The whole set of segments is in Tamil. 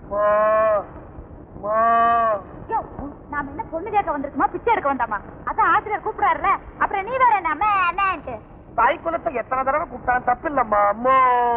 யோ, நாம என்ன பொண்ணு கேட்க வந்திருக்கோமா பிச்சை எடுக்க வந்தாமா அதான் ஆசிரியர் கூப்பிடாருல அப்புறம் நீ வேற என்ன அம்மா, என்னன்ட்டு தாய் குலத்தை எத்தனை தடவை கூப்பிட்டாலும் தப்பு இல்லம்மா அம்மோ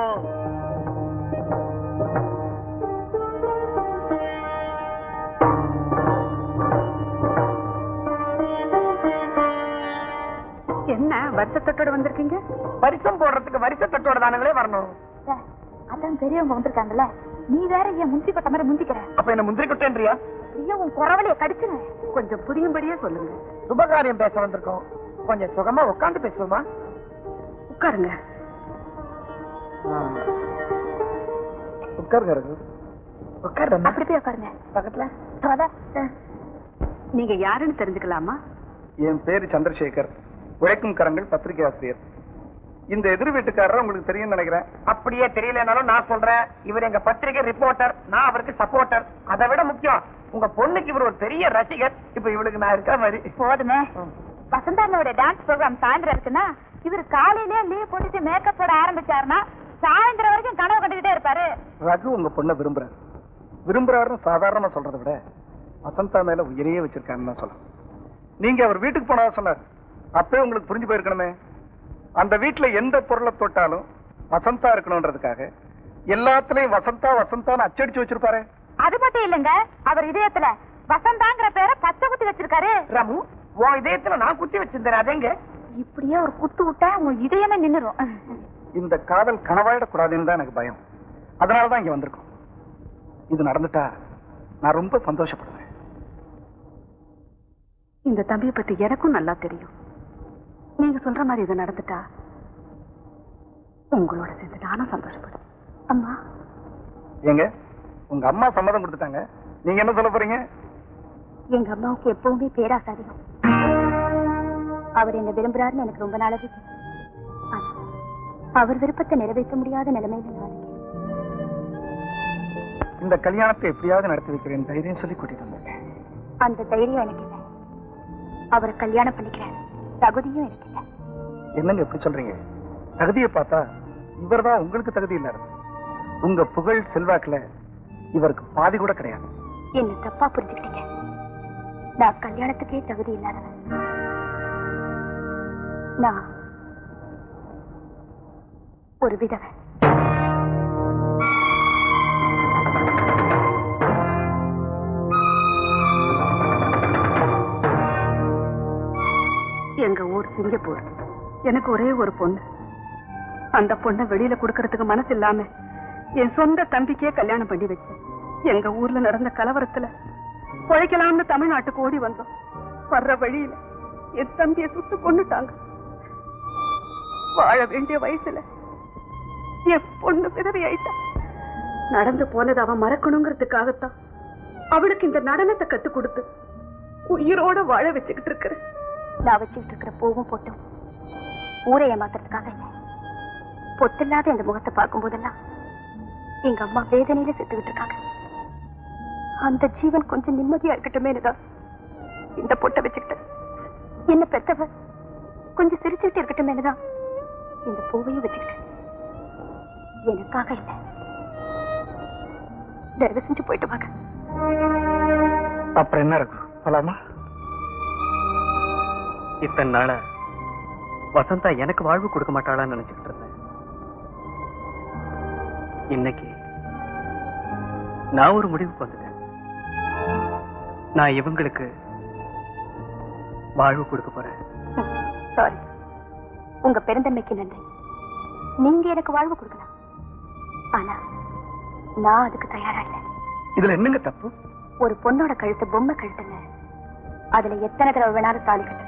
என்ன வருத்தத்தோட வந்திருக்கீங்க பரிசம் போடுறதுக்கு வரிசை தட்டோட தானுங்களே வரணும் சார், அதான் பெரியவங்க வந்திருக்காங்கல்ல நீ வேற ஏன் முந்தி கொட்ட மாதிரி முந்திக்கிற அப்ப என்ன முந்திரி குட்டேன்றியா ஐயோ உன் குறவலைய கடிச்சிருவேன் கொஞ்சம் புரியும்படியே சொல்லுங்க சுபகாரியம் பேச வந்திருக்கோம் கொஞ்சம் சுகமா உட்காந்து பேசுவோமா உட்காருங்க உட்காருங்க ரகு உட்காரு அப்படி போய் உட்காருங்க பக்கத்துல சொத. நீங்க யாருன்னு தெரிஞ்சுக்கலாமா என் பேரு சந்திரசேகர் உழைக்கும் கரங்கள் பத்திரிகை ஆசிரியர் இந்த எதிர் வீட்டுக்காரர் உங்களுக்கு தெரியும் நினைக்கிறேன் அப்படியே தெரியலனாலும் நான் சொல்றேன் இவர் எங்க பத்திரிகை ரிப்போர்ட்டர் நான் அவருக்கு சப்போர்ட்டர் அதை விட முக்கியம் உங்க பொண்ணுக்கு இவர் ஒரு பெரிய ரசிகர் இப்ப இவளுக்கு நான் இருக்கிற மாதிரி போதுமே வசந்தானோட டான்ஸ் ப்ரோக்ராம் சாயந்தரம் இருக்குன்னா இவர் காலையிலேயே லீவ் போட்டுட்டு மேக்கப் போட ஆரம்பிச்சாருன்னா சாயந்தரம் வரைக்கும் கனவு கண்டுகிட்டே இருப்பாரு ரகு உங்க பொண்ணை விரும்புறாரு விரும்புறாருன்னு சாதாரணமா சொல்றதை விட வசந்தா மேல உயிரையே வச்சிருக்காருன்னு தான் சொல்லலாம் நீங்க அவர் வீட்டுக்கு போனதா சொன்னார் அப்பவே உங்களுக்கு புரிஞ்சு போயிருக்கணுமே அந்த வீட்டுல எந்த பொருளை தொட்டாலும் வசந்தா இருக்கணும்ன்றதுக்காக எல்லாத்துலயும் வசந்தா வசந்தான்னு அச்சடிச்சு வச்சிருப்பாரு அது மட்டும் இல்லைங்க அவர் இதயத்துல வசந்தாங்கிற பேரை பச்சை குத்தி வச்சிருக்காரு ரமு உன் இதயத்துல நான் குத்தி வச்சிருந்தேன் அதெங்க இப்படியே ஒரு குத்து விட்டா உங்க இதயமே நின்னுரும் இந்த காதல் கனவாயிடக்கூடாதுன்னு தான் எனக்கு பயம் அதனாலதான் இங்க வந்திருக்கோம் இது நடந்துட்டா நான் ரொம்ப சந்தோஷப்படுவேன் இந்த தம்பியை பத்தி எனக்கும் நல்லா தெரியும் நீங்க சொல்ற மாதிரி இது நடந்துட்டா உங்களோட சேர்ந்து நானும் சந்தோஷப்படுவேன் அம்மா ஏங்க உங்க அம்மா சம்மதம் கொடுத்துட்டாங்க நீங்க என்ன சொல்ல போறீங்க எங்க அம்மாவுக்கு எப்பவுமே பேராசை அதிகம் அவர் என்ன விரும்புறாருன்னு எனக்கு ரொம்ப நாளாவே தெரியும். ஆனா, அவர் விருப்பத்தை நிறைவேற்ற முடியாத நிலைமையில நான் இருக்கேன். இந்த கல்யாணத்தை எப்படியாவது நடத்தி வைக்கிறேன் தைரியம் சொல்லி கூட்டிட்டு வந்திருக்கேன் அந்த தைரியம் எனக்கு இல்லை அவரை கல்யாணம் பண்ணிக்கிறேன் தகுதியும் எனக்கு இல்லை என்னங்க எப்படி சொல்றீங்க தகுதியை பார்த்தா இவர்தான் உங்களுக்கு தகுதி இல்லாத உங்க புகழ் செல்வாக்குல இவருக்கு பாதி கூட கிடையாது என்ன தப்பா புரிஞ்சுக்கிட்டீங்க நான் கல்யாணத்துக்கே தகுதி இல்லாதவன் நான் ஒரு விதவை எங்க ஊர் சிங்கப்பூர் எனக்கு ஒரே ஒரு பொண்ணு அந்த பொண்ணை வெளியில கொடுக்கறதுக்கு மனசு இல்லாம என் சொந்த தம்பிக்கே கல்யாணம் பண்ணி வச்சேன் எங்க ஊர்ல நடந்த கலவரத்துல பொழைக்கலாம்னு தமிழ்நாட்டுக்கு ஓடி வந்தோம் வர்ற வழியில என் தம்பியை சுட்டு கொன்னுட்டாங்க வாழ வேண்டிய வயசுல என் பொண்ணு விதவை ஆயிட்டா நடந்து போனது அவன் மறக்கணுங்கிறதுக்காகத்தான் அவளுக்கு இந்த நடனத்தை கத்து கொடுத்து உயிரோட வாழ வச்சுக்கிட்டு இருக்கிறேன் நான் வச்சுக்கிட்டு இருக்கிற பூவும் பொட்டும் ஊரை ஏமாத்துறதுக்காக இல்லை பொத்தில்லாத இந்த முகத்தை பார்க்கும் போதெல்லாம் எங்க அம்மா வேதனையில செத்துக்கிட்டு இருக்காங்க அந்த ஜீவன் கொஞ்சம் நிம்மதியா இருக்கட்டுமேனு தான் இந்த பொட்டை வச்சுக்கிட்டேன் என்ன பெத்தவ கொஞ்சம் சிரிச்சுட்டு இருக்கட்டுமேனு தான் இந்த பூவையும் வச்சுக்கிட்டேன் எனக்காக இல்லை தயவு செஞ்சு போயிட்டு வாங்க அப்புறம் என்ன இருக்கும் போலாமா இத்தனை நாளா வசந்தா எனக்கு வாழ்வு கொடுக்க மாட்டாளான்னு நினைச்சுக்கிட்டு இருந்தேன் இன்னைக்கு நான் ஒரு முடிவுக்கு வந்துட்டேன் நான் இவங்களுக்கு வாழ்வு கொடுக்க போறேன் சாரி உங்க பெருந்தன்மைக்கு நன்றி நீங்க எனக்கு வாழ்வு கொடுக்கலாம் ஆனா நான் அதுக்கு தயாரா இல்லை இதுல என்னங்க தப்பு ஒரு பொண்ணோட கழுத்து பொம்மை கழுத்துங்க அதுல எத்தனை தடவை வேணாலும் தாலி கட்டுறதுக்கு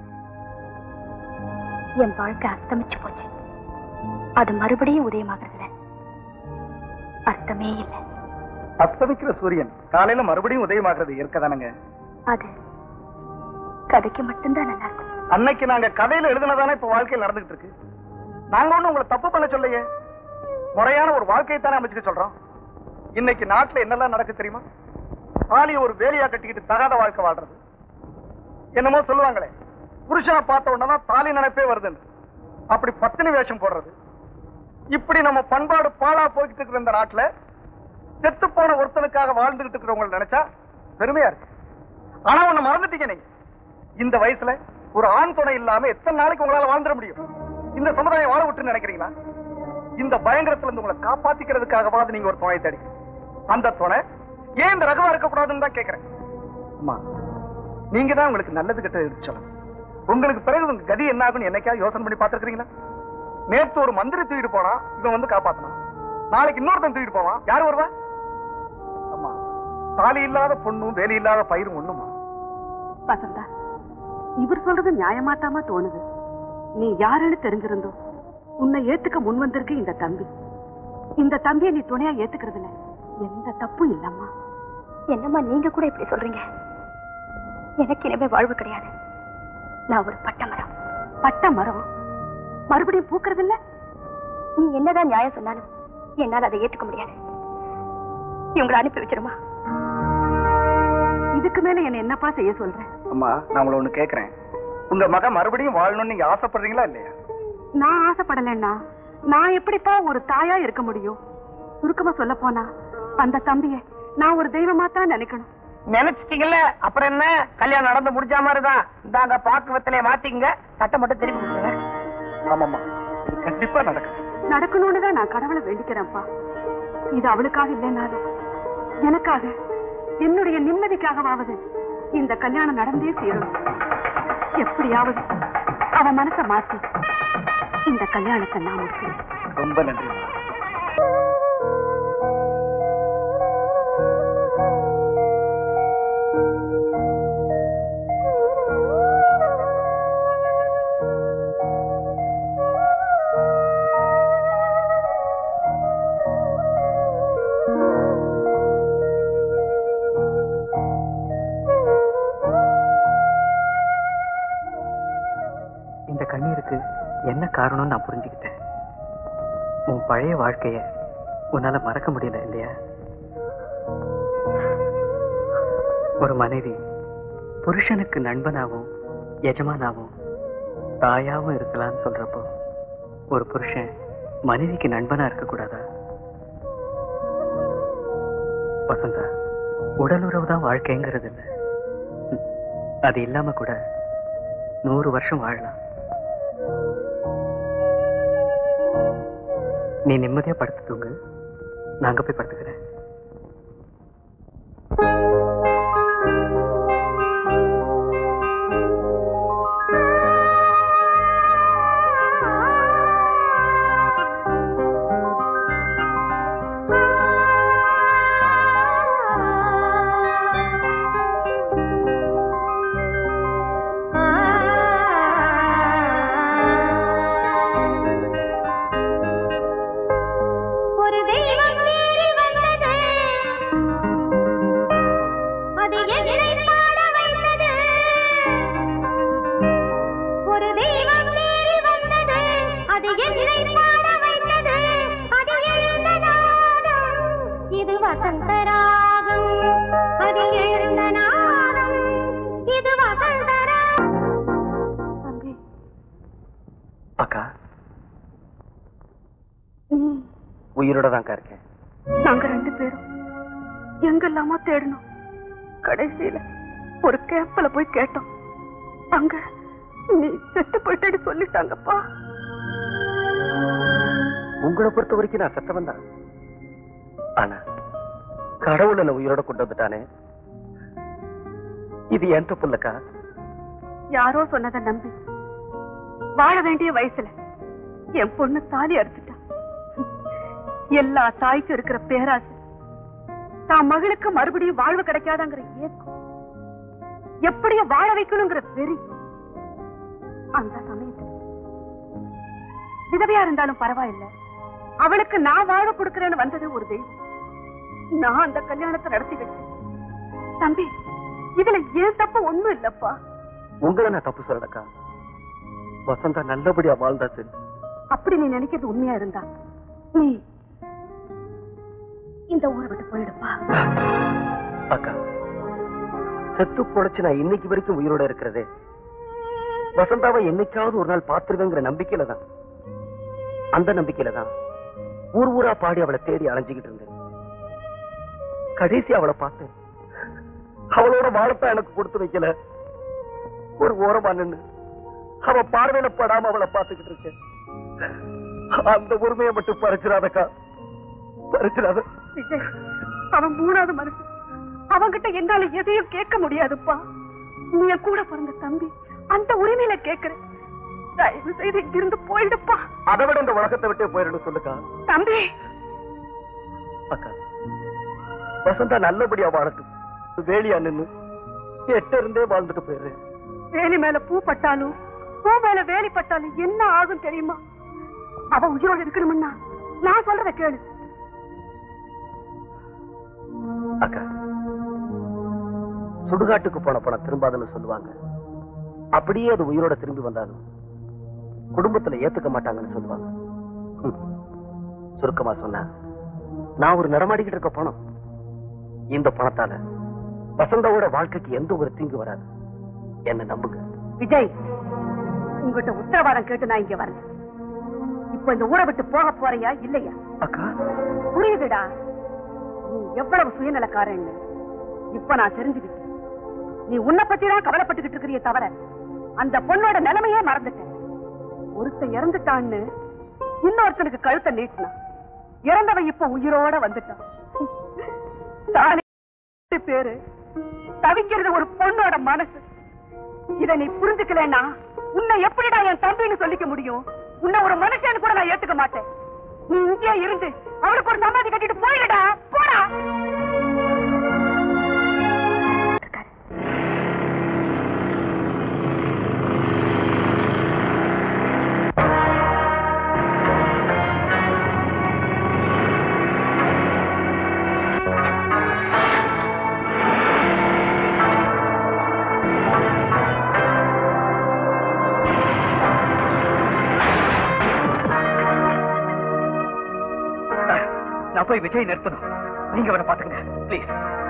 என் வாழ்க்கை அஸ்தமிச்சு போச்சு அது மறுபடியும் உதயமாகிறதுல அர்த்தமே இல்லை அஸ்தமிக்கிற சூரியன் காலையில மறுபடியும் உதயமாகிறது இருக்கதானுங்க அது கதைக்கு மட்டும்தான் நல்லா இருக்கும் அன்னைக்கு நாங்க கதையில எழுதுனதானே இப்ப வாழ்க்கையில் நடந்துகிட்டு இருக்கு நாங்க ஒண்ணும் உங்களை தப்பு பண்ண சொல்லையே முறையான ஒரு வாழ்க்கையை தானே அமைச்சுக்க சொல்றோம் இன்னைக்கு நாட்டுல என்னெல்லாம் நடக்கு தெரியுமா தாலியை ஒரு வேலையா கட்டிக்கிட்டு தகாத வாழ்க்கை வாழ்றது என்னமோ சொல்லுவாங்களே புருஷனை பார்த்த உடனே தான் தாலி நினைப்பே வருதுன்னு அப்படி பத்தினி வேஷம் போடுறது இப்படி நம்ம பண்பாடு பாழா போய்கிட்டு இருக்கிற இந்த நாட்டுல செத்து போன ஒருத்தனுக்காக வாழ்ந்துகிட்டு இருக்கிறவங்க நினைச்சா பெருமையா இருக்கு ஆனா ஒண்ணு மறந்துட்டீங்க நீங்க இந்த வயசுல ஒரு ஆண் துணை இல்லாம எத்தனை நாளைக்கு உங்களால வாழ்ந்துட முடியும் இந்த சமுதாயம் வாழ விட்டு நினைக்கிறீங்களா இந்த பயங்கரத்துல இருந்து உங்களை காப்பாத்திக்கிறதுக்காகவாது நீங்க ஒரு துணை தேடி அந்த துணை ஏன் இந்த ரகவா இருக்கக்கூடாதுன்னு தான் கேக்குறேன் அம்மா நீங்க தான் உங்களுக்கு நல்லது கிட்ட எடுத்து சொல்லணும் உங்களுக்கு பிறகு உங்க கதி என்ன ஆகும்னு என்னைக்காவது யோசனை பண்ணி பார்த்திருக்கீங்களா நேத்து ஒரு மந்திரி தூக்கிட்டு போனா இவன் வந்து காப்பாத்தணும் நாளைக்கு இன்னொருத்தன் தூக்கிட்டு போவான் யார் வருவா அம்மா தாலி இல்லாத பொண்ணும் வேலி இல்லாத பயிரும் ஒண்ணுமா வசந்தா இவர் சொல்றது நியாயமாத்தாமா தோணுது நீ யாருன்னு தெரிஞ்சிருந்தோ உன்னை ஏத்துக்க முன் வந்திருக்கு இந்த தம்பி இந்த தம்பியை நீ துணையா ஏத்துக்கிறதுல எந்த தப்பும் இல்லம்மா என்னம்மா நீங்க கூட இப்படி சொல்றீங்க எனக்கு இனிமே வாழ்வு கிடையாது நான் ஒரு பட்ட மரம் பட்ட மரம் மறுபடியும் பூக்கறது இல்ல நீ என்னதான் நியாயம் சொன்னாலும் என்னால அதை ஏத்துக்க முடியாது இவங்களை அனுப்பி வச்சிருமா இதுக்கு மேல என்ன என்னப்பா செய்ய சொல்ற அம்மா நான் உங்களை ஒண்ணு கேக்குறேன் உங்க மகன் மறுபடியும் வாழணும்னு நீங்க ஆசைப்படுறீங்களா இல்லையா நான் ஆசைப்படலன்னா நான் எப்படிப்பா ஒரு தாயா இருக்க முடியும் சுருக்கமா சொல்ல போனா அந்த தம்பிய நான் ஒரு தெய்வமா தான் நினைக்கணும் நினைச்சிட்டீங்கல்ல அப்புறம் என்ன கல்யாணம் நடந்து முடிஞ்ச மாதிரிதான் இந்தாங்க பாக்கு வெத்தலைய மாத்திக்கங்க சட்டை மட்டும் திருப்பி கொடுத்துருங்க ஆமாம்மா இது கண்டிப்பா நடக்கும் நடக்கணும்னு தான் நான் கடவுளை வேண்டிக்கிறேன்ப்பா இது அவளுக்காக இல்லைனாலும் எனக்காக என்னுடைய நிம்மதிக்காகவாவது இந்த கல்யாணம் நடந்தே தீரும் எப்படியாவது அவ மனசை மாத்தி இந்த கல்யாணத்தை நான் முடிக்கிறேன் ரொம்ப நன்றி இந்த கண்ணீருக்கு என்ன காரணம்னு நான் புரிஞ்சுக்கிட்டேன் உன் பழைய வாழ்க்கைய உன்னால மறக்க முடியல இல்லையா ஒரு மனைவி புருஷனுக்கு நண்பனாவும் எஜமானாவும் தாயாவும் இருக்கலாம்னு சொல்றப்போ ஒரு புருஷன் மனைவிக்கு நண்பனா இருக்க கூடாதா வசந்தா உடலுறவு தான் வாழ்க்கைங்கிறது இல்ல ம், அது இல்லாம கூட நூறு வருஷம் வாழலாம் நீ நிம்மதியா படுத்து தூங்கு நாங்க போய் படுத்துக்கிறேன் ஒரு தெய்வம் தேடி வந்தது அது என்னை பாட வைத்தது ஒரு தெய்வம் தேடி வந்தது அது என்னை பாட வைத்தது அது எழுந்த நாதம் இது வசந்த ராகம் அது எழுந்த நாதம் இது வசந்த ராகம் தம்பி அக்கா நீ உயிரோட தான்க்கா இருக்கேன் நாங்க ரெண்டு பேரும் எங்கெல்லாமோ தேடணும் கடைசியில ஒரு கேப்பல போய் கேட்டோம் அங்க நீ செத்து போயிட்டேன்னு சொல்லிட்டாங்கப்பா உங்களை பொறுத்த வரைக்கும் நான் செத்தவன் தான் ஆனா கடவுள் என்ன உயிரோட கொண்டு வந்துட்டானே இது என் தப்பு இல்லக்கா யாரோ சொன்னதை நம்பி வாழ வேண்டிய வயசுல என் பொண்ணு தாலி அறுத்துட்டா எல்லா தாய்க்கும் இருக்கிற பேராசை தான் மகளுக்கு மறுபடியும் வாழ்வு கிடைக்காதாங்கிற ஏக்கம் எப்படியும் வாழ வைக்கணுங்கிற வெறி அந்த சமயத்துல விதவையா இருந்தாலும் பரவாயில்ல அவளுக்கு நான் வாழ கொடுக்கறேன்னு வந்தது ஒரு தெய்வம் நான் அந்த கல்யாணத்தை நடத்தி வச்சேன் தம்பி இதுல ஏன் தப்பு ஒண்ணும் இல்லப்பா உங்களை நான் தப்பு சொல்லலக்கா வசந்தா நல்லபடியா வாழ்ந்தா சரி அப்படி நீ நினைக்கிறது உண்மையா இருந்தா நீ இந்த ஊரை விட்டு போயிடுப்பா அக்கா செத்து பொழைச்சு நான் இன்னைக்கு வரைக்கும் உயிரோட இருக்கிறதே வசந்தாவை என்னைக்காவது ஒரு நாள் பார்த்துருவேங்கிற நம்பிக்கையில தான் அந்த நம்பிக்கையில தான் ஊர் ஊரா பாடி அவளை தேடி அலைஞ்சுக்கிட்டு இருந்தேன் கடைசி அவளை பார்த்தேன் அவளோட வாழத்தான் எனக்கு கொடுத்து வைக்கல ஒரு ஓரமா நின்னு அவ பார்வையில படாம அவளை பார்த்துக்கிட்டு இருக்கேன் அந்த உரிமையை மட்டும் பறிச்சிடாதக்கா பறிச்சிடாத விஜய் அவன் மூணாவது மனுஷன் அவன்கிட்ட என்னால எதையும் கேட்க முடியாதுப்பா நீ என் கூட பிறந்த தம்பி அந்த உரிமையில கேக்குறேன் தயவு செய்து இங்கிருந்து போயிடுப்பா அதை விட இந்த உலகத்தை விட்டே போயிடணும் சொல்லுக்கா தம்பி அக்கா வசந்தா நல்லபடியா வாழட்டும் வேலியா நின்னு எட்ட இருந்தே வாழ்ந்துட்டு போயிடுறேன் வேலி மேல பூ பட்டாலும் பூ மேல வேலி பட்டாலும் என்ன ஆகும் தெரியுமா அவ உயிரோடு இருக்கணும்னா நான் சொல்றத கேளு அக்கா சுடுகாட்டுக்கு போன பணம் திரும்பாதுன்னு சொல்லுவாங்க அப்படியே அது உயிரோட திரும்பி வந்தாலும் குடும்பத்துல ஏத்துக்க மாட்டாங்கன்னு சொல்லுவாங்க ஹம். சுருக்கமா சொன்னா நான் ஒரு நடமாடிக்கிட்டு இருக்க பணம் இந்த பணத்தால வசந்தாவோட வாழ்க்கைக்கு எந்த ஒரு தீங்கு வராது என்ன நம்புங்க விஜய் உங்ககிட்ட உத்தரவாதம் கேட்டு நான் இங்க வரேன் இப்ப இந்த ஊரை விட்டு போக போறியா இல்லையா அக்கா புரியுதுடா நீ எவ்வளவு சுயநலக்காரன்னு இப்ப நான் தெரிஞ்சுக்கிட்டேன் நீ உன்னை பத்தி தான் கவலைப்பட்டுக்கிட்டு இருக்கிறியே தவிர அந்த பொண்ணோட நிலைமையே மறந்துட்டேன் ஒருத்தன் இறந்துட்டான்னு இன்னொருத்தனுக்கு கழுத்தை நீட்டினான் இறந்தவன் இப்ப உயிரோட வந்துட்டான் தானே பேரு தவிக்கிறது ஒரு பொண்ணோட மனசு இத நீ புரிஞ்சுக்கலன்னா உன்னை எப்படிடா என் தம்பின்னு சொல்லிக்க முடியும் உன்னை ஒரு மனுஷன் கூட நான் ஏத்துக்க மாட்டேன் நீ இங்கே இருந்து அவளுக்கு ஒரு சமாதி கட்டிட்டு போயிடுடா போடா நான் போய் விஜய் நிறுத்தணும் நீங்க அவனை பாத்துங்க ப்ளீஸ்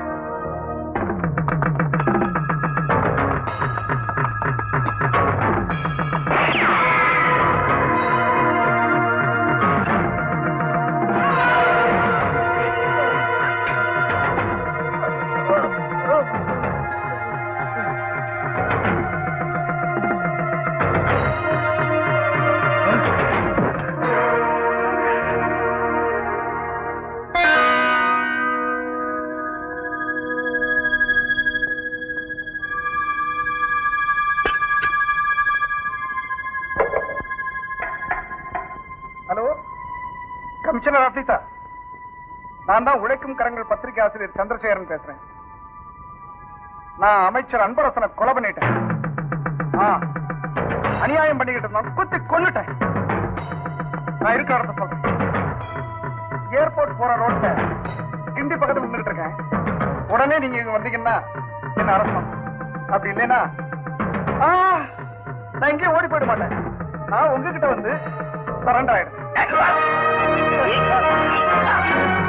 ஹலோ கமிஷனர் ஆபீஸா நான் தான் உழைக்கும் கரங்கள் பத்திரிகை ஆசிரியர் சந்திரசேகரன் பேசுறேன் நான் அமைச்சர் அன்பரசனை கொலை பண்ணிட்டேன் ஆ அநியாயம் பண்ணிக்கிட்டு இருந்தோம் குத்தி கொன்னுட்டேன் நான் இருக்க இடத்த சொல்றேன் ஏர்போர்ட் போற ரோட்ல கிண்டி பக்கத்துல நின்றுட்டு இருக்கேன் உடனே நீங்க இங்க வந்தீங்கன்னா என்ன அரசம் அப்படி இல்லைன்னா ஆ, நான் இங்கேயே ஓடி போயிட மாட்டேன் நான் உங்ககிட்ட வந்து சரண்டர் ஆயிடுறேன்